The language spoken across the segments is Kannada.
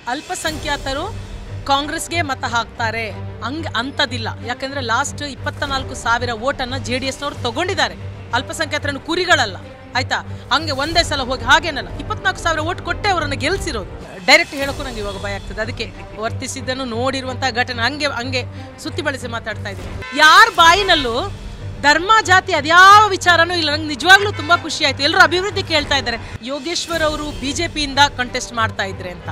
ಅಲ್ಪಸಂಖ್ಯಾತರು ಕಾಂಗ್ರೆಸ್ಗೆ ಮತ ಹಾಕ್ತಾರೆ ಹಂಗೆ ಅಂಥದ್ದಿಲ್ಲ ಯಾಕಂದ್ರೆ ಲಾಸ್ಟ್ ಇಪ್ಪತ್ತ ನಾಲ್ಕು ಸಾವಿರ ಓಟನ್ನು ಜೆ ಡಿ ಎಸ್ನವ್ರು ತಗೊಂಡಿದ್ದಾರೆ ಅಲ್ಪಸಂಖ್ಯಾತರನ್ನು ಕುರಿಗಳಲ್ಲ ಆಯ್ತಾ ಹಂಗೆ ಒಂದೇ ಸಲ ಹೋಗಿ ಹಾಗೇನಲ್ಲ ಇಪ್ಪತ್ನಾಲ್ಕು ಸಾವಿರ ಓಟ್ ಕೊಟ್ಟೆ ಅವರನ್ನು ಗೆಲ್ಸಿರೋದು ಡೈರೆಕ್ಟ್ ಹೇಳೋಕ್ಕೂ ನಂಗೆ ಇವಾಗ ಭಯ ಆಗ್ತದೆ ಅದಕ್ಕೆ ವರ್ತಿಸಿದ್ದನ್ನು ನೋಡಿರುವಂತಹ ಘಟನೆ ಹಂಗೆ ಹಂಗೆ ಸುತ್ತಿ ಬಳಸಿ ಮಾತಾಡ್ತಾ ಇದ್ದೀನಿ ಯಾರ ಬಾಯಿನಲ್ಲೂ ಧರ್ಮ ಜಾತಿ ಅದ್ಯಾವ ವಿಚಾರನೂ ಇಲ್ಲ ನಂಗೆ ನಿಜವಾಗ್ಲೂ ತುಂಬಾ ಖುಷಿ ಆಯ್ತು ಎಲ್ಲರೂ ಅಭಿವೃದ್ಧಿ ಕೇಳ್ತಾ ಇದ್ದಾರೆ ಯೋಗೇಶ್ವರ್ ಅವರು ಬಿಜೆಪಿಯಿಂದ ಕಂಟೆಸ್ಟ್ ಮಾಡ್ತಾ ಇದ್ರೆ ಅಂತ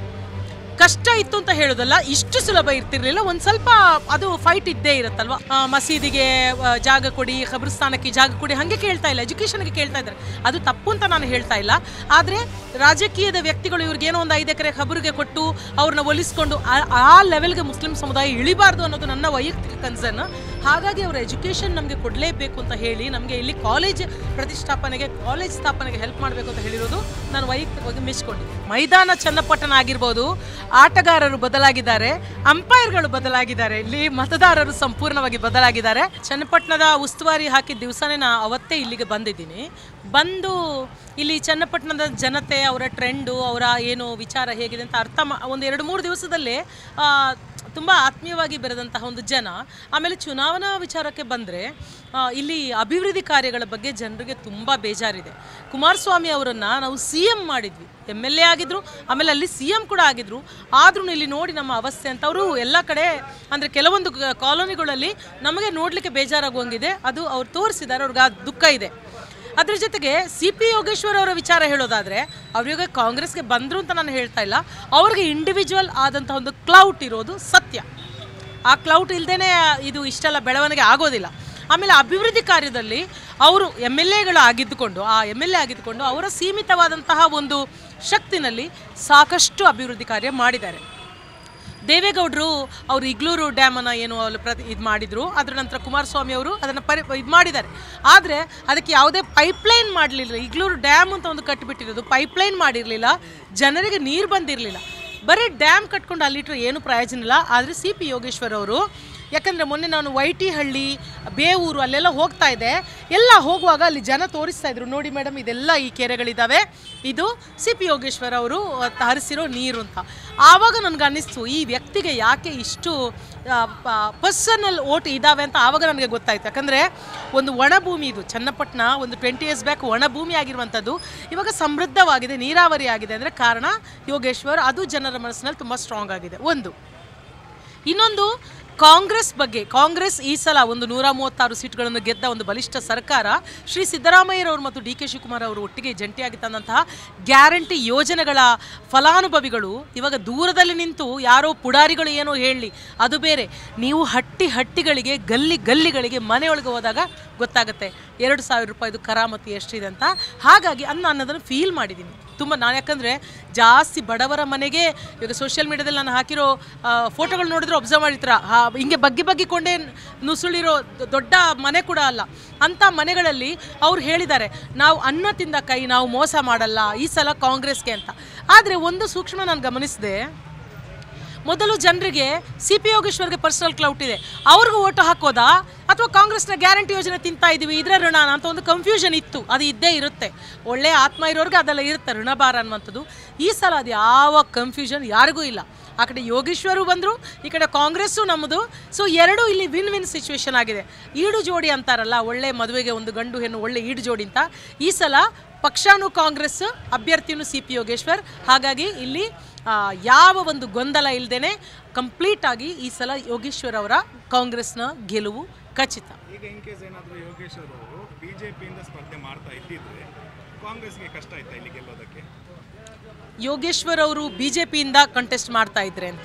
ಕಷ್ಟ ಇತ್ತು ಅಂತ ಹೇಳೋದಲ್ಲ ಇಷ್ಟು ಸುಲಭ ಇರ್ತಿರ್ಲಿಲ್ಲ ಒಂದ್ ಸ್ವಲ್ಪ ಅದು ಫೈಟ್ ಇದ್ದೇ ಇರುತ್ತಲ್ವಾ ಆ, ಮಸೀದಿಗೆ ಆ, ಜಾಗ ಕೊಡಿ ಖಬರ್ಸ್ಥಾನಕ್ಕೆ ಜಾಗ ಕೊಡಿ ಹಾಗೆ ಕೇಳ್ತಾ ಇಲ್ಲ ಎಜುಕೇಷನ್ಗೆ ಕೇಳ್ತಾ ಇದ್ದಾರೆ ಅದು ತಪ್ಪು ಅಂತ ನಾನು ಹೇಳ್ತಾ ಇಲ್ಲ ಆದರೆ ರಾಜಕೀಯದ ವ್ಯಕ್ತಿಗಳು ಇವ್ರಿಗೇನೋ ಒಂದು ಐದು ಎಕರೆ ಖಬರಿಗೆ ಕೊಟ್ಟು ಅವ್ರನ್ನ ಒಲಿಸ್ಕೊಂಡು ಆ- ಆ ಲೆವೆಲ್ಗೆ ಮುಸ್ಲಿಂ ಸಮುದಾಯ ಇಳಿಬಾರ್ದು ಅನ್ನೋದು ನನ್ನ ವೈಯಕ್ತಿಕ ಕನ್ಸರ್ನ್ ಹಾಗಾಗಿ ಅವರ ಎಜುಕೇಷನ್ ನಮಗೆ ಕೊಡಲೇಬೇಕು ಅಂತ ಹೇಳಿ ನಮಗೆ ಇಲ್ಲಿ ಕಾಲೇಜ್ ಪ್ರತಿಷ್ಠಾಪನೆಗೆ ಕಾಲೇಜ್ ಸ್ಥಾಪನೆಗೆ ಹೆಲ್ಪ್ ಮಾಡಬೇಕು ಅಂತ ಹೇಳಿರೋದು ನಾನು ವೈಯಕ್ತಿಕವಾಗಿ ಮೆಚ್ಕೊಂಡಿದ್ದೆ ಮೈದಾನ ಚನ್ನಪಟ್ಟಣ ಆಗಿರ್ಬೋದು ಆಟಗಾರರು ಬದಲಾಗಿದ್ದಾರೆ ಅಂಪೈರ್ಗಳು ಬದಲಾಗಿದ್ದಾರೆ ಇಲ್ಲಿ ಮತದಾರರು ಸಂಪೂರ್ಣವಾಗಿ ಬದಲಾಗಿದ್ದಾರೆ ಚನ್ನಪಟ್ಟಣದ ಉಸ್ತುವಾರಿ ಹಾಕಿದ ದಿವಸನೇ ನಾ ಅವತ್ತೇ ಇಲ್ಲಿಗೆ ಬಂದಿದ್ದೀನಿ ಬಂದು ಇಲ್ಲಿ ಚನ್ನಪಟ್ಟಣದ ಜನತೆ ಅವರ ಟ್ರೆಂಡು ಅವರ ಏನು ವಿಚಾರ ಹೇಗಿದೆ ಅಂತ ಅರ್ಥ ಮಾ ಒಂದು ಎರಡು ಮೂರು ದಿವಸದಲ್ಲೇ ಆ, ತುಂಬ ಆತ್ಮೀಯವಾಗಿ ಬೆರೆದಂತಹ ಒಂದು ಜನ ಆಮೇಲೆ ಚುನಾವಣಾ ವಿಚಾರಕ್ಕೆ ಬಂದರೆ ಇಲ್ಲಿ ಅಭಿವೃದ್ಧಿ ಕಾರ್ಯಗಳ ಬಗ್ಗೆ ಜನರಿಗೆ ತುಂಬ ಬೇಜಾರಿದೆ ಕುಮಾರಸ್ವಾಮಿ ಅವರನ್ನು ನಾವು ಸಿ ಎಮ್ ಮಾಡಿದ್ವಿ ಎಮ್ ಎಲ್ ಎ ಆಗಿದ್ರು ಆಮೇಲೆ ಅಲ್ಲಿ ಸಿ ಎಮ್ ಕೂಡ ಆಗಿದ್ರು ಆದ್ರೂ ಇಲ್ಲಿ ನೋಡಿ ನಮ್ಮ ಅವಸ್ಥೆ ಅಂತ ಅವರು ಎಲ್ಲ ಕಡೆ ಅಂದರೆ ಕೆಲವೊಂದು ಗ- ಕಾಲೋನಿಗಳಲ್ಲಿ ನಮಗೆ ನೋಡಲಿಕ್ಕೆ ಬೇಜಾರಾಗುವಂಗಿದೆ ಅದು ಅವ್ರು ತೋರಿಸಿದ್ದಾರೆ ಅವ್ರಿಗೆ ಆ ದುಃಖ ಇದೆ ಅದ್ರ ಜೊತೆಗೆ ಸಿ ಪಿ ಯೋಗೇಶ್ವರ್ ಅವರ ವಿಚಾರ ಹೇಳೋದಾದ್ರೆ ಅವ್ರಿಗೆ ಕಾಂಗ್ರೆಸ್ಗೆ ಬಂದ್ರು ಅಂತ ನಾನು ಹೇಳ್ತಾ ಇಲ್ಲ ಅವ್ರಿಗೆ ಇಂಡಿವಿಜುವಲ್ ಆದಂತಹ ಒಂದು ಕ್ಲೌಟ್ ಇರೋದು ಸತ್ಯ ಆ ಕ್ಲೌಟ್ ಇಲ್ದೇನೆ ಇದು ಇಷ್ಟೆಲ್ಲ ಬೆಳವಣಿಗೆ ಆಗೋದಿಲ್ಲ ಆಮೇಲೆ ಅಭಿವೃದ್ಧಿ ಕಾರ್ಯದಲ್ಲಿ ಅವರು ಎಮ್ ಎಲ್ ಎಗಳು ಆಗಿದ್ದುಕೊಂಡು ಆ ಎಮ್ ಎಲ್ ಎ ಆಗಿದ್ದುಕೊಂಡು ಅವರ ಸೀಮಿತವಾದಂತಹ ಒಂದು ಶಕ್ತಿನಲ್ಲಿ ಸಾಕಷ್ಟು ಅಭಿವೃದ್ಧಿ ಕಾರ್ಯ ಮಾಡಿದ್ದಾರೆ ದೇವೇಗೌಡರು ಅವರು ಇಗ್ಲೂರು ಡ್ಯಾಮನ್ನು ಏನು ಅಲ್ಲಿ ಪ್ರತಿ ಇದು ಮಾಡಿದರು ಅದರ ನಂತರ ಕುಮಾರಸ್ವಾಮಿ ಅವರು ಅದನ್ನು ಪರಿ ಇದು ಮಾಡಿದ್ದಾರೆ ಆದರೆ ಅದಕ್ಕೆ ಯಾವುದೇ ಪೈಪ್ಲೈನ್ ಮಾಡಲಿಲ್ಲ ಇಗ್ಲೂರು ಡ್ಯಾಮ್ ಅಂತ ಒಂದು ಕಟ್ಟಿಬಿಟ್ಟಿರೋದು ಪೈಪ್ಲೈನ್ ಮಾಡಿರಲಿಲ್ಲ ಜನರಿಗೆ ನೀರು ಬಂದಿರಲಿಲ್ಲ ಬರೀ ಡ್ಯಾಮ್ ಕಟ್ಕೊಂಡು ಅಲ್ಲಿಟ್ರೆ ಏನು ಪ್ರಯೋಜನ ಇಲ್ಲ ಆದರೆ ಸಿ ಪಿ ಯೋಗೇಶ್ವರ್ ಅವರು ಯಾಕಂದರೆ ಮೊನ್ನೆ ನಾನು ವೈಟಿಹಳ್ಳಿ ಬೇವೂರು ಅಲ್ಲೆಲ್ಲ ಹೋಗ್ತಾ ಇದ್ದೆ ಎಲ್ಲ ಹೋಗುವಾಗ ಅಲ್ಲಿ ಜನ ತೋರಿಸ್ತಾ ಇದ್ರು ನೋಡಿ ಮೇಡಮ್ ಇದೆಲ್ಲ ಈ ಕೆರೆಗಳಿದ್ದಾವೆ ಇದು ಸಿ ಪಿ ಯೋಗೇಶ್ವರ್ ಅವರು ಹರಿಸಿರೋ ನೀರು ಅಂತ ಆವಾಗ ನನಗೆ ಅನ್ನಿಸ್ತು ಈ ವ್ಯಕ್ತಿಗೆ ಯಾಕೆ ಇಷ್ಟು ಪರ್ಸನಲ್ ಓಟ್ ಇದ್ದಾವೆ ಅಂತ ಆವಾಗ ನನಗೆ ಗೊತ್ತಾಯ್ತು ಯಾಕಂದರೆ ಒಂದು ಒಣ ಭೂಮಿ ಇದು ಚನ್ನಪಟ್ಟಣ ಒಂದು ಟ್ವೆಂಟಿ ಇಯರ್ಸ್ ಬ್ಯಾಕ್ ಒಣ ಭೂಮಿ ಆಗಿರುವಂಥದ್ದು ಇವಾಗ ಸಮೃದ್ಧವಾಗಿದೆ ನೀರಾವರಿ ಆಗಿದೆ ಅಂದರೆ ಕಾರಣ ಯೋಗೇಶ್ವರ್ ಅದು ಜನರ ಮನಸ್ಸಿನಲ್ಲಿ ತುಂಬ ಸ್ಟ್ರಾಂಗ್ ಆಗಿದೆ ಒಂದು ಇನ್ನೊಂದು ಕಾಂಗ್ರೆಸ್ ಬಗ್ಗೆ ಕಾಂಗ್ರೆಸ್ ಈ ಸಲ ಒಂದು ನೂರ ಮೂವತ್ತಾರು ಸೀಟ್ಗಳನ್ನು ಗೆದ್ದ ಒಂದು ಬಲಿಷ್ಠ ಸರ್ಕಾರ ಶ್ರೀ ಸಿದ್ದರಾಮಯ್ಯರವರು ಮತ್ತು ಡಿ ಕೆ ಶಿವಕುಮಾರ್ ಅವರು ಒಟ್ಟಿಗೆ ಜಂಟಿಯಾಗಿ ತಂದಂತಹ ಗ್ಯಾರಂಟಿ ಯೋಜನೆಗಳ ಫಲಾನುಭವಿಗಳು ಇವಾಗ ದೂರದಲ್ಲಿ ನಿಂತು ಯಾರೋ ಪುಡಾರಿಗಳು ಏನೋ ಹೇಳಲಿ ಅದು ಬೇರೆ ನೀವು ಹಟ್ಟಿ ಹಟ್ಟಿಗಳಿಗೆ ಗಲ್ಲಿ ಗಲ್ಲಿಗಳಿಗೆ ಮನೆಯೊಳಗೆ ಹೋದಾಗ ಗೊತ್ತಾಗುತ್ತೆ ಎರಡು ಸಾವಿರ ರೂಪಾಯಿದು ಕರಾಮತಿ ಎಷ್ಟಿದೆ ಅಂತ ಹಾಗಾಗಿ ಅನ್ನ ನಾನು ಅದನ್ನು ಫೀಲ್ ಮಾಡಿದ್ದೀನಿ ತುಂಬ ನಾನು ಯಾಕಂದರೆ ಜಾಸ್ತಿ ಬಡವರ ಮನೆಗೆ ಇವಾಗ ಸೋಷಿಯಲ್ ಮೀಡಿಯಾದಲ್ಲಿ ನಾನು ಹಾಕಿರೋ ಫೋಟೋಗಳು ನೋಡಿದ್ರೆ ಒಬ್ಸರ್ವ್ ಮಾಡಿರ್ತೀರ ಹಾ ಹಿಂಗೆ ಬಗ್ಗಿ ಬಗ್ಗಿಕೊಂಡೇ ನುಸುಳಿರೋ ದೊ- ದೊಡ್ಡ ಮನೆ ಕೂಡ ಅಲ್ಲ ಅಂಥ ಮನೆಗಳಲ್ಲಿ ಅವ್ರು ಹೇಳಿದ್ದಾರೆ ನಾವು ಅನ್ನ ತಿಂದ ಕೈ ನಾವು ಮೋಸ ಮಾಡಲ್ಲ ಈ ಸಲ ಕಾಂಗ್ರೆಸ್ಗೆ ಅಂತ ಆದರೆ ಒಂದು ಸೂಕ್ಷ್ಮ ನಾನು ಗಮನಿಸಿದೆ ಮೊದಲು ಜನರಿಗೆ ಸಿ ಪಿ ಯೋಗೇಶ್ವರ್ಗೆ ಪರ್ಸನಲ್ ಕ್ಲೌಟ್ ಇದೆ ಅವ್ರಿಗೂ ಓಟು ಹಾಕೋದಾ ಅಥವಾ ಕಾಂಗ್ರೆಸ್ನ ಗ್ಯಾರಂಟಿ ಯೋಜನೆ ತಿಂತಾ ಇದೀವಿ ಇದ್ರೆ ಋಣ ಅಂತ ಒಂದು ಕನ್ಫ್ಯೂಷನ್ ಇತ್ತು ಅದು ಇದ್ದೇ ಇರುತ್ತೆ ಒಳ್ಳೆ ಆತ್ಮ ಇರೋರ್ಗೆ ಅದೆಲ್ಲ ಇರುತ್ತೆ ಋಣಭಾರ ಅನ್ನುವಂಥದ್ದು ಈ ಸಲ ಅದು ಯಾವ ಕನ್ಫ್ಯೂಷನ್ ಯಾರಿಗೂ ಇಲ್ಲ ಆ ಕಡೆ ಯೋಗೇಶ್ವರು ಬಂದರು ಈ ಕಡೆ ಕಾಂಗ್ರೆಸ್ಸು ನಮ್ಮದು ಸೊ ಎರಡೂ ಇಲ್ಲಿ ವಿನ್ ವಿನ್ ಸಿಚುವೇಶನ್ ಆಗಿದೆ ಈಡು ಜೋಡಿ ಅಂತಾರಲ್ಲ ಒಳ್ಳೆ ಮದುವೆಗೆ ಒಂದು ಗಂಡು ಹೆಣ್ಣು ಒಳ್ಳೆ ಈಡು ಜೋಡಿ ಅಂತ ಈ ಸಲ ಪಕ್ಷಾನು ಕಾಂಗ್ರೆಸ್ ಅಭ್ಯರ್ಥಿನೂ ಸಿ ಪಿ ಯೋಗೇಶ್ವರ್ ಹಾಗಾಗಿ ಇಲ್ಲಿ ಆ, ಯಾವ ಒಂದು ಗೊಂದಲ ಇಲ್ಲದೇನೆ ಕಂಪ್ಲೀಟ್ ಆಗಿ ಈ ಸಲ ಯೋಗೇಶ್ವರ್ ಅವರ ಕಾಂಗ್ರೆಸ್ನ ಗೆಲುವು ಖಚಿತ ಈಗ ಇನ್ ಕೇಸ್ ಏನಾದರೂ ಯೋಗೇಶ್ವರ್ ಅವರು ಬಿಜೆಪಿಯಿಂದ ಸ್ಪರ್ಧೆ ಮಾಡ್ತಾ ಇದ್ದಿದ್ರೆ ಕಾಂಗ್ರೆಸ್ಗೆ ಕಷ್ಟ ಆಯ್ತಾ ಇಲ್ಲಿ ಗೆಲ್ಲೋದಕ್ಕೆ ಯೋಗೇಶ್ವರ್ ಅವರು ಬಿ ಜೆ ಪಿಯಿಂದ ಕಂಟೆಸ್ಟ್ ಮಾಡ್ತಾ ಇದ್ರೆ ಅಂತ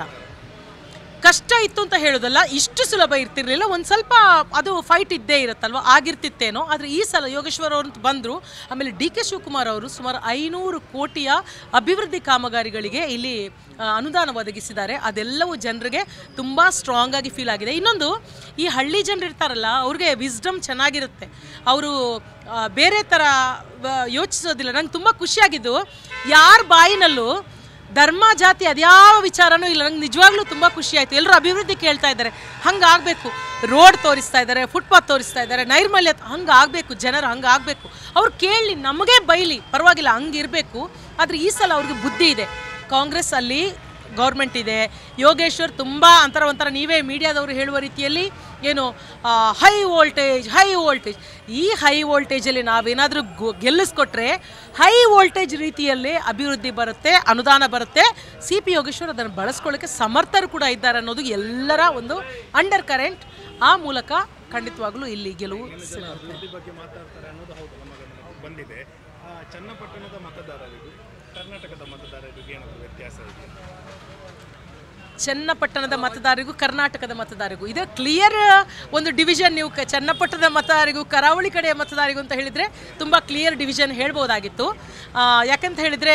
ಕಷ್ಟ ಇತ್ತು ಅಂತ ಹೇಳೋದಲ್ಲ ಇಷ್ಟು ಸುಲಭ ಇರ್ತಿರ್ಲಿಲ್ಲ ಒಂದು ಸ್ವಲ್ಪ ಅದು ಫೈಟ್ ಇದ್ದೇ ಇರುತ್ತಲ್ವ ಆಗಿರ್ತಿತ್ತೇನೋ ಆದರೆ ಈ ಸಲ ಯೋಗೇಶ್ವರ್ ಅವರು ಬಂದರು ಆಮೇಲೆ ಡಿ ಕೆ ಶಿವಕುಮಾರ್ ಅವರು ಸುಮಾರು ಐನೂರು ಕೋಟಿಯ ಅಭಿವೃದ್ಧಿ ಕಾಮಗಾರಿಗಳಿಗೆ ಇಲ್ಲಿ ಆ, ಅನುದಾನ ಒದಗಿಸಿದ್ದಾರೆ ಅದೆಲ್ಲವೂ ಜನರಿಗೆ ತುಂಬ ಸ್ಟ್ರಾಂಗ್ ಆಗಿ ಫೀಲ್ ಆಗಿದೆ ಇನ್ನೊಂದು ಈ ಹಳ್ಳಿ ಜನರು ಇರ್ತಾರಲ್ಲ ಅವ್ರಿಗೆ ವಿಸ್ಡಮ್ ಚೆನ್ನಾಗಿರುತ್ತೆ ಅವರು ಬೇರೆ ಥರ ವ- ಯೋಚಿಸೋದಿಲ್ಲ ನಂಗೆ ತುಂಬ ಖುಷಿಯಾಗಿದ್ದು ಯಾರ ಬಾಯಿನಲ್ಲೂ ಧರ್ಮ ಜಾತಿ ಅದ್ಯಾವ ವಿಚಾರನೂ ಇಲ್ಲ ನಂಗೆ ನಿಜವಾಗ್ಲೂ ತುಂಬ ಖುಷಿ ಆಯಿತು ಎಲ್ಲರೂ ಅಭಿವೃದ್ಧಿ ಕೇಳ್ತಾ ಇದ್ದಾರೆ ಹಂಗಾಗಬೇಕು ರೋಡ್ ತೋರಿಸ್ತಾ ಇದ್ದಾರೆ ಫುಟ್ಪಾತ್ ತೋರಿಸ್ತಾ ಇದ್ದಾರೆ ನೈರ್ಮಲ್ಯ ಹಂಗೆ ಆಗಬೇಕು ಜನರು ಹಂಗೆ ಆಗಬೇಕು ಅವ್ರು ಕೇಳಲಿ ನಮಗೇ ಬೈಲಿ ಪರವಾಗಿಲ್ಲ ಹಂಗೆ ಇರಬೇಕು ಆದರೆ ಈ ಸಲ ಅವ್ರಿಗೆ ಬುದ್ಧಿ ಇದೆ ಕಾಂಗ್ರೆಸ್ ಅಲ್ಲಿ ಗೌರ್ಮೆಂಟ್ ಇದೆ ಯೋಗೇಶ್ವರ್ ತುಂಬ ಅಂತರ ಒಂಥರ ನೀವೇ ಮೀಡಿಯಾದವರು ಹೇಳುವ ರೀತಿಯಲ್ಲಿ ಏನು ಹೈ ವೋಲ್ಟೇಜ್ ಹೈ ವೋಲ್ಟೇಜ್ ಈ ಹೈ ವೋಲ್ಟೇಜಲ್ಲಿ ನಾವೇನಾದರೂ ಗೆಲ್ಲಿಸ್ಕೊಟ್ರೆ ಹೈ ವೋಲ್ಟೇಜ್ ರೀತಿಯಲ್ಲಿ ಅಭಿವೃದ್ಧಿ ಬರುತ್ತೆ ಅನುದಾನ ಬರುತ್ತೆ ಸಿ ಪಿ ಯೋಗೇಶ್ವರ್ ಅದನ್ನು ಬಳಸ್ಕೊಳ್ಳೋಕ್ಕೆ ಸಮರ್ಥರು ಕೂಡ ಇದ್ದಾರೆ ಅನ್ನೋದು ಎಲ್ಲರ ಒಂದು ಅಂಡರ್ ಕರೆಂಟ್ ಆ ಮೂಲಕ ಖಂಡಿತವಾಗ್ಲೂ ಇಲ್ಲಿ ಗೆಲುವು ಸಿಗುತ್ತೆ ಅಭಿವೃದ್ಧಿ ಬಗ್ಗೆ ಮಾತಾಡ್ತಾರೆ ಅನ್ನೋದು ಹೌದು ನಮ್ಮ ಗಮನಕ್ಕೆ ಬಂದಿದೆ ಆ, ಚನ್ನಪಟ್ಟಣದ ಮತದಾರರಿಗೂ ಕರ್ನಾಟಕದ ಮತದಾರರಿಗೂ ಏನಾದರೂ ವ್ಯತ್ಯಾಸ ಇದೆ ಚನ್ನಪಟ್ಟಣದ ಮತದಾರರಿಗೂ ಕರ್ನಾಟಕದ ಮತದಾರರಿಗೂ ಇದು ಕ್ಲಿಯರ್ ಒಂದು ಡಿವಿಷನ್ ನೀವು ಕ- ಚನ್ನಪಟ್ಟಣದ ಮತದಾರರಿಗೂ ಕರಾವಳಿ ಕಡೆಯ ಮತದಾರರಿಗೂ ಅಂತ ಹೇಳಿದರೆ ತುಂಬ ಕ್ಲಿಯರ್ ಡಿವಿಷನ್ ಹೇಳ್ಬೋದಾಗಿತ್ತು ಆ, ಯಾಕಂತ ಹೇಳಿದರೆ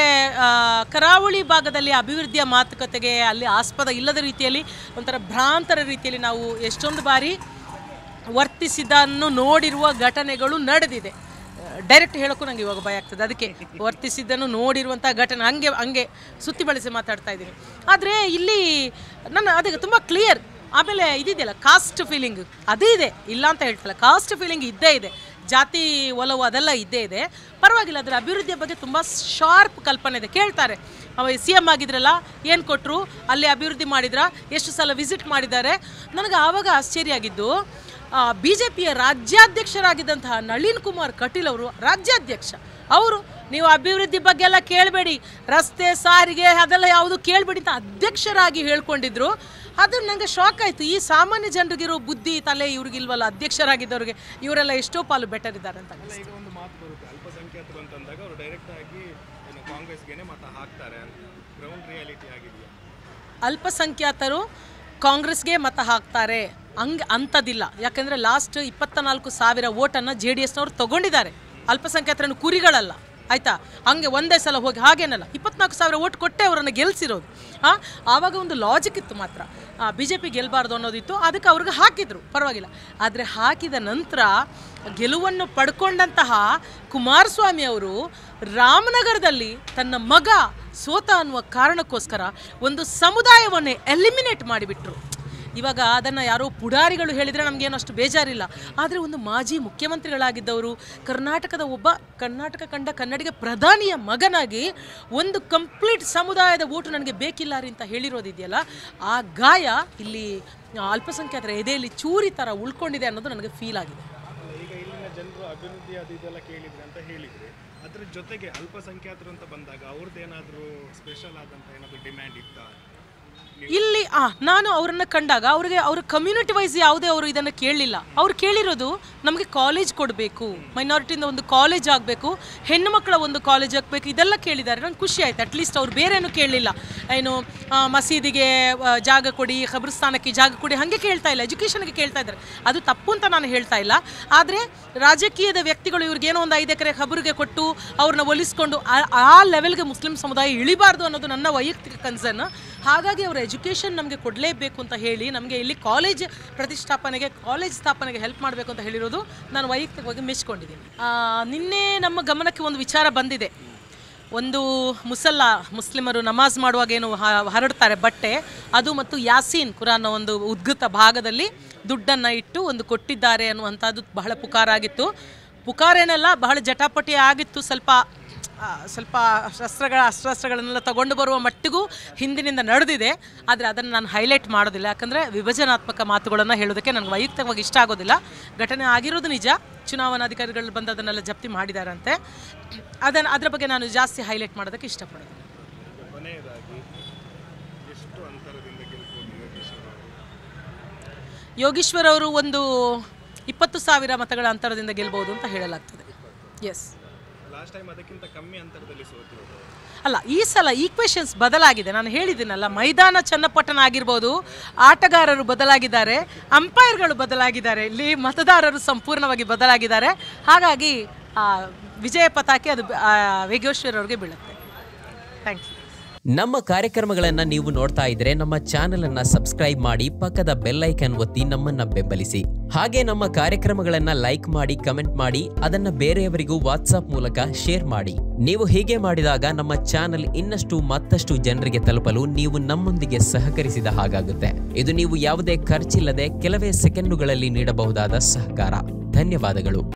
ಕರಾವಳಿ ಭಾಗದಲ್ಲಿ ಅಭಿವೃದ್ಧಿಯ ಮಾತುಕತೆಗೆ ಅಲ್ಲಿ ಆಸ್ಪದ ಇಲ್ಲದ ರೀತಿಯಲ್ಲಿ ಒಂಥರ ಭ್ರಾಂತರ ರೀತಿಯಲ್ಲಿ ನಾವು ಎಷ್ಟೊಂದು ಬಾರಿ ವರ್ತಿಸಿದ್ದನ್ನು ನೋಡಿರುವ ಘಟನೆಗಳು ನಡೆದಿದೆ ಡೈರೆಕ್ಟ್ ಹೇಳೋಕ್ಕೂ ನನಗೆ ಇವಾಗ ಭಯ ಆಗ್ತದೆ ಅದಕ್ಕೆ ವರ್ತಿಸಿದ್ದನ್ನು ನೋಡಿರುವಂಥ ಘಟನೆ ಹಂಗೆ ಹಂಗೆ ಸುತ್ತಿ ಬಳಸಿ ಮಾತಾಡ್ತಾ ಇದ್ದೀನಿ ಆದರೆ ಇಲ್ಲಿ ನನ್ನ ಅದಕ್ಕೆ ತುಂಬ ಕ್ಲಿಯರ್ ಆಮೇಲೆ ಇದಿದೆಯಲ್ಲ ಕಾಸ್ಟ್ ಫೀಲಿಂಗ್ ಅದೇ ಇದೆ ಇಲ್ಲ ಅಂತ ಹೇಳ್ತಲ್ಲ ಕಾಸ್ಟ್ ಫೀಲಿಂಗ್ ಇದ್ದೇ ಇದೆ ಜಾತಿ ಒಲವು ಅದೆಲ್ಲ ಇದ್ದೇ ಇದೆ ಪರವಾಗಿಲ್ಲ ಅದರ ಅಭಿವೃದ್ಧಿಯ ಬಗ್ಗೆ ತುಂಬ ಶಾರ್ಪ್ ಕಲ್ಪನೆ ಇದೆ ಕೇಳ್ತಾರೆ ಅವ ಸಿ ಎಮ್ ಆಗಿದ್ರಲ್ಲ ಏನು ಕೊಟ್ಟರು ಅಲ್ಲಿ ಅಭಿವೃದ್ಧಿ ಮಾಡಿದ್ರಾ ಎಷ್ಟು ಸಲ ವಿಸಿಟ್ ಮಾಡಿದ್ದಾರೆ ನನಗೆ ಆವಾಗ ಆಶ್ಚರ್ಯ ಆಗಿದ್ದು ಬಿ ಜೆ ಪಿಯ ರಾಜ್ಯಾಧ್ಯಕ್ಷರಾಗಿದ್ದಂತಹ ನಳಿನ್ ಕುಮಾರ್ ಕಟೀಲ್ ಅವರು ರಾಜ್ಯಾಧ್ಯಕ್ಷ ಅವರು ನೀವು ಅಭಿವೃದ್ಧಿ ಬಗ್ಗೆ ಎಲ್ಲ ಕೇಳಬೇಡಿ ರಸ್ತೆ ಸಾರಿಗೆ ಅದೆಲ್ಲ ಯಾವುದು ಕೇಳಬೇಡಿ ಅಂತ ಅಧ್ಯಕ್ಷರಾಗಿ ಹೇಳ್ಕೊಂಡಿದ್ರು ಅದು ನನಗೆ ಶಾಕ್ ಆಯಿತು ಈ ಸಾಮಾನ್ಯ ಜನರಿಗಿರೋ ಬುದ್ಧಿ ತಲೆ ಇವ್ರಿಗಿಲ್ವಲ್ಲ ಅಧ್ಯಕ್ಷರಾಗಿದ್ದವ್ರಿಗೆ ಇವರೆಲ್ಲ ಎಷ್ಟೋ ಪಾಲು ಬೆಟರ್ ಇದ್ದಾರೆ ಅಂತ ಅಲ್ಲ ಈಗ ಒಂದು ಮಾತು ಬರುತ್ತೆ ಅಲ್ಪಸಂಖ್ಯಾತರು ಅಂತಂದಾಗ ಅವರು ಡೈರೆಕ್ಟ್ ಆಗಿ ಏನು ಕಾಂಗ್ರೆಸ್ಗೆನೆ ಮತ ಹಾಕ್ತಾರೆ ಅಂತ ಗ್ರೌಂಡ್ ರಿಯಾಲಿಟಿ ಆಗಿದೆಯಾ ಅಲ್ಪಸಂಖ್ಯಾತರು ಕಾಂಗ್ರೆಸ್ಗೆ ಮತ ಹಾಕ್ತಾರೆ ಹಂಗೆ ಅಂಥದ್ದಿಲ್ಲ ಯಾಕಂದರೆ ಲಾಸ್ಟ್ ಇಪ್ಪತ್ತ ನಾಲ್ಕು ಸಾವಿರ ಓಟನ್ನು ಜೆ ಡಿ ಎಸ್ನವ್ರು ತೊಗೊಂಡಿದ್ದಾರೆ ಅಲ್ಪಸಂಖ್ಯಾತರನ್ನು ಕುರಿಗಳಲ್ಲ ಆಯಿತಾ ಹಂಗೆ ಒಂದೇ ಸಲ ಹೋಗಿ ಹಾಗೇನಲ್ಲ ಇಪ್ಪತ್ನಾಲ್ಕು ಸಾವಿರ ಓಟ್ ಕೊಟ್ಟೆ ಅವರನ್ನು ಗೆಲ್ಸಿರೋದು ಹಾಂ ಆವಾಗ ಒಂದು ಲಾಜಿಕ್ ಇತ್ತು ಮಾತ್ರ ಬಿ ಜೆ ಪಿ ಗೆಲ್ಲಬಾರ್ದು ಅನ್ನೋದಿತ್ತು ಅದಕ್ಕೆ ಅವ್ರಿಗೆ ಹಾಕಿದ್ರು ಪರವಾಗಿಲ್ಲ ಆದರೆ ಹಾಕಿದ ನಂತರ ಗೆಲುವನ್ನು ಪಡ್ಕೊಂಡಂತಹ ಕುಮಾರಸ್ವಾಮಿ ಅವರು ರಾಮನಗರದಲ್ಲಿ ತನ್ನ ಮಗ ಸೋತ ಅನ್ನುವ ಕಾರಣಕ್ಕೋಸ್ಕರ ಒಂದು ಸಮುದಾಯವನ್ನೇ ಎಲಿಮಿನೇಟ್ ಮಾಡಿಬಿಟ್ರು ಇವಾಗ ಅದನ್ನು ಯಾರೋ ಪುಡಾರಿಗಳು ಹೇಳಿದರೆ ನಮಗೇನು ಅಷ್ಟು ಬೇಜಾರಿಲ್ಲ ಆದರೆ ಒಂದು ಮಾಜಿ ಮುಖ್ಯಮಂತ್ರಿಗಳಾಗಿದ್ದವರು ಕರ್ನಾಟಕದ ಒಬ್ಬ ಕರ್ನಾಟಕ ಕಂಡ ಕನ್ನಡಿಗ ಪ್ರಧಾನಿಯ ಮಗನಾಗಿ ಒಂದು ಕಂಪ್ಲೀಟ್ ಸಮುದಾಯದ ಓಟು ನನಗೆ ಬೇಕಿಲ್ಲ ರೀ ಅಂತ ಹೇಳಿರೋದಿದೆಯಲ್ಲ ಆ ಗಾಯ ಇಲ್ಲಿ ಅಲ್ಪಸಂಖ್ಯಾತರ ಎದೆಯಲ್ಲಿ ಚೂರಿ ಥರ ಉಳ್ಕೊಂಡಿದೆ ಅನ್ನೋದು ನನಗೆ ಫೀಲ್ ಆಗಿದೆ ಅಲ್ಲ ಈಗ ಇಲ್ಲಿನ ಜನರು ಅಭಿವೃದ್ಧಿ ಅದು ಇದೆಲ್ಲ ಕೇಳಿದ್ರೆ ಅಂತ ಹೇಳಿದ್ರೆ ಅದ್ರ ಜೊತೆಗೆ ಅಲ್ಪಸಂಖ್ಯಾತರು ಅಂತ ಬಂದಾಗ ಅವ್ರದ್ದೇನಾದರೂ ಸ್ಪೆಷಲ್ ಆದಂಥ ಏನಾದರೂ ಡಿಮ್ಯಾಂಡ್ ಇತ್ತಾ ಇಲ್ಲಿ ಆ ನಾನು ಅವರನ್ನು ಕಂಡಾಗ ಅವ್ರಿಗೆ ಅವ್ರ ಕಮ್ಯುನಿಟಿ ವೈಸ್ ಯಾವುದೇ ಅವರು ಇದನ್ನು ಕೇಳಲಿಲ್ಲ ಅವ್ರು ಕೇಳಿರೋದು ನಮಗೆ ಕಾಲೇಜ್ ಕೊಡಬೇಕು ಮೈನಾರಿಟಿಯಿಂದ ಒಂದು ಕಾಲೇಜ್ ಆಗಬೇಕು ಹೆಣ್ಣು ಮಕ್ಕಳ ಒಂದು ಕಾಲೇಜ್ ಆಗಬೇಕು ಇದೆಲ್ಲ ಕೇಳಿದ್ದಾರೆ ನಂಗೆ ಖುಷಿ ಆಯ್ತು ಅಟ್ಲೀಸ್ಟ್ ಅವ್ರು ಬೇರೇನು ಕೇಳಲಿಲ್ಲ ಏನು ಆ, ಮಸೀದಿಗೆ ಆ, ಜಾಗ ಕೊಡಿ ಖಬರ್ಸ್ಥಾನಕ್ಕೆ ಜಾಗ ಕೊಡಿ ಹಾಗೆ ಕೇಳ್ತಾ ಇಲ್ಲ ಎಜುಕೇಷನ್ಗೆ ಕೇಳ್ತಾ ಇದ್ದಾರೆ ಅದು ತಪ್ಪು ಅಂತ ನಾನು ಹೇಳ್ತಾ ಇಲ್ಲ ಆದರೆ ರಾಜಕೀಯದ ವ್ಯಕ್ತಿಗಳು ಇವ್ರಿಗೇನೋ ಒಂದು ಐದು ಎಕರೆ ಖಬರಿಗೆ ಕೊಟ್ಟು ಅವ್ರನ್ನ ಒಲಿಸ್ಕೊಂಡು ಆ- ಆ ಲೆವೆಲ್ಗೆ ಮುಸ್ಲಿಂ ಸಮುದಾಯ ಇಳಿಬಾರ್ದು ಅನ್ನೋದು ನನ್ನ ವೈಯಕ್ತಿಕ ಕನ್ಸರ್ನ್ ಹಾಗಾಗಿ ಅವರ ಎಜುಕೇಷನ್ ನಮಗೆ ಕೊಡಲೇಬೇಕು ಅಂತ ಹೇಳಿ ನಮಗೆ ಇಲ್ಲಿ ಕಾಲೇಜ್ ಪ್ರತಿಷ್ಠಾಪನೆಗೆ ಕಾಲೇಜ್ ಸ್ಥಾಪನೆಗೆ ಹೆಲ್ಪ್ ಮಾಡಬೇಕು ಅಂತ ಹೇಳಿರೋದು ನಾನು ವೈಯಕ್ತಿಕವಾಗಿ ಮೆಚ್ಕೊಂಡಿದ್ದೀನಿ ಆ, ನಿನ್ನೆ ನಮ್ಮ ಗಮನಕ್ಕೆ ಒಂದು ವಿಚಾರ ಬಂದಿದೆ ಒಂದು ಮುಸಲ್ಲ ಮುಸ್ಲಿಮರು ನಮಾಜ್ ಮಾಡುವಾಗ ಏನು ಹ- ಹರಡ್ತಾರೆ ಬಟ್ಟೆ ಅದು ಮತ್ತು ಯಾಸೀನ್ ಕುರಾನ್ನ ಒಂದು ಉದ್ಗತ ಭಾಗದಲ್ಲಿ ದುಡ್ಡನ್ನು ಇಟ್ಟು ಒಂದು ಕೊಟ್ಟಿದ್ದಾರೆ ಅನ್ನುವಂಥದ್ದು ಬಹಳ ಪುಕಾರಾಗಿತ್ತು ಪುಕಾರೇನೆಲ್ಲ ಬಹಳ ಜಟಾಪಟಿ ಆಗಿತ್ತು ಸ್ವಲ್ಪ ಆ, ಸ್ವಲ್ಪ ಶಸ್ತ್ರಗಳ ಅಸ್ತ್ರಶಸ್ತ್ರಗಳನ್ನೆಲ್ಲ ತಗೊಂಡು ಬರುವ ಮಟ್ಟಿಗೂ ಹಿಂದಿನಿಂದ ನಡೆದಿದೆ ಆದರೆ ಅದನ್ನು ನಾನು ಹೈಲೈಟ್ ಮಾಡೋದಿಲ್ಲ ಯಾಕಂದರೆ ವಿಭಜನಾತ್ಮಕ ಮಾತುಗಳನ್ನು ಹೇಳೋದಕ್ಕೆ ನನಗೆ ವೈಯಕ್ತಿಕವಾಗಿ ಇಷ್ಟ ಆಗೋದಿಲ್ಲ ಘಟನೆ ಆಗಿರೋದು ನಿಜ ಚುನಾವಣಾಧಿಕಾರಿಗಳು ಬಂದು ಅದನ್ನೆಲ್ಲ ಜಪ್ತಿ ಮಾಡಿದಾರಂತೆ ಅದನ್ನು ಅದರ ಬಗ್ಗೆ ನಾನು ಜಾಸ್ತಿ ಹೈಲೈಟ್ ಮಾಡೋದಕ್ಕೆ ಇಷ್ಟಪಡೋದಿಲ್ಲ ಈಗ ಕೊನೆಯದಾಗಿ ಎಷ್ಟು ಅಂತರದಿಂದ ಗೆಲ್ಬೋದು ಯೋಗೇಶ್ವರ ಅವರು ಯೋಗೀಶ್ವರ್ ಅವರು ಒಂದು ಇಪ್ಪತ್ತು ಸಾವಿರ ಮತಗಳ ಅಂತರದಿಂದ ಗೆಲ್ಬೋದು ಅಂತ ಹೇಳಲಾಗ್ತದೆ ಎಸ್ ಲಾಸ್ಟ್ ಟೈಮ್ ಅದಕ್ಕಿಂತ ಕಮ್ಮಿ ಅಂತರದಲ್ಲಿ ಸೋತಿರೋದು ಅಲ್ಲ ಈ ಸಲ ಈಕ್ವೇಷನ್ಸ್ ಬದಲಾಗಿದೆ ನಾನು ಹೇಳಿದ್ದೀನಲ್ಲ ಮೈದಾನ ಚನ್ನಪಟ್ಟಣ ಆಗಿರ್ಬೋದು ಆಟಗಾರರು ಬದಲಾಗಿದ್ದಾರೆ ಅಂಪೈರ್ಗಳು ಬದಲಾಗಿದ್ದಾರೆ ಇಲ್ಲಿ ಮತದಾರರು ಸಂಪೂರ್ಣವಾಗಿ ಬದಲಾಗಿದ್ದಾರೆ ಹಾಗಾಗಿ ಆ, ವಿಜಯ ಪತಾಕೆ ಅದು ಆ, ವೇಗೇಶ್ವರ್ ಅವ್ರಿಗೆ ಬೀಳುತ್ತೆ ಥ್ಯಾಂಕ್ ಯು ನಮ್ಮ ಕಾರ್ಯಕ್ರಮಗಳನ್ನ ನೀವು ನೋಡ್ತಾ ಇದ್ರೆ ನಮ್ಮ ಚಾನೆಲ್ ಅನ್ನ ಸಬ್ಸ್ಕ್ರೈಬ್ ಮಾಡಿ ಪಕ್ಕದ ಬೆಲ್ ಐಕನ್ ಒತ್ತಿ ನಮ್ಮನ್ನ ಬೆಂಬಲಿಸಿ ಹಾಗೆ ನಮ್ಮ ಕಾರ್ಯಕ್ರಮಗಳನ್ನ ಲೈಕ್ ಮಾಡಿ ಕಮೆಂಟ್ ಮಾಡಿ ಅದನ್ನ ಬೇರೆಯವರಿಗೂ ವಾಟ್ಸ್ಆಪ್ ಮೂಲಕ ಶೇರ್ ಮಾಡಿ ನೀವು ಹೀಗೆ ಮಾಡಿದಾಗ ನಮ್ಮ ಚಾನೆಲ್ ಇನ್ನಷ್ಟು ಮತ್ತಷ್ಟು ಜನರಿಗೆ ತಲುಪಲು ನೀವು ನಮ್ಮೊಂದಿಗೆ ಸಹಕರಿಸಿದ ಹಾಗಾಗುತ್ತೆ ಇದು ನೀವು ಯಾವುದೇ ಖರ್ಚಿಲ್ಲದೆ ಕೆಲವೇ ಸೆಕೆಂಡುಗಳಲ್ಲಿ ನೀಡಬಹುದಾದ ಸಹಕಾರ ಧನ್ಯವಾದಗಳು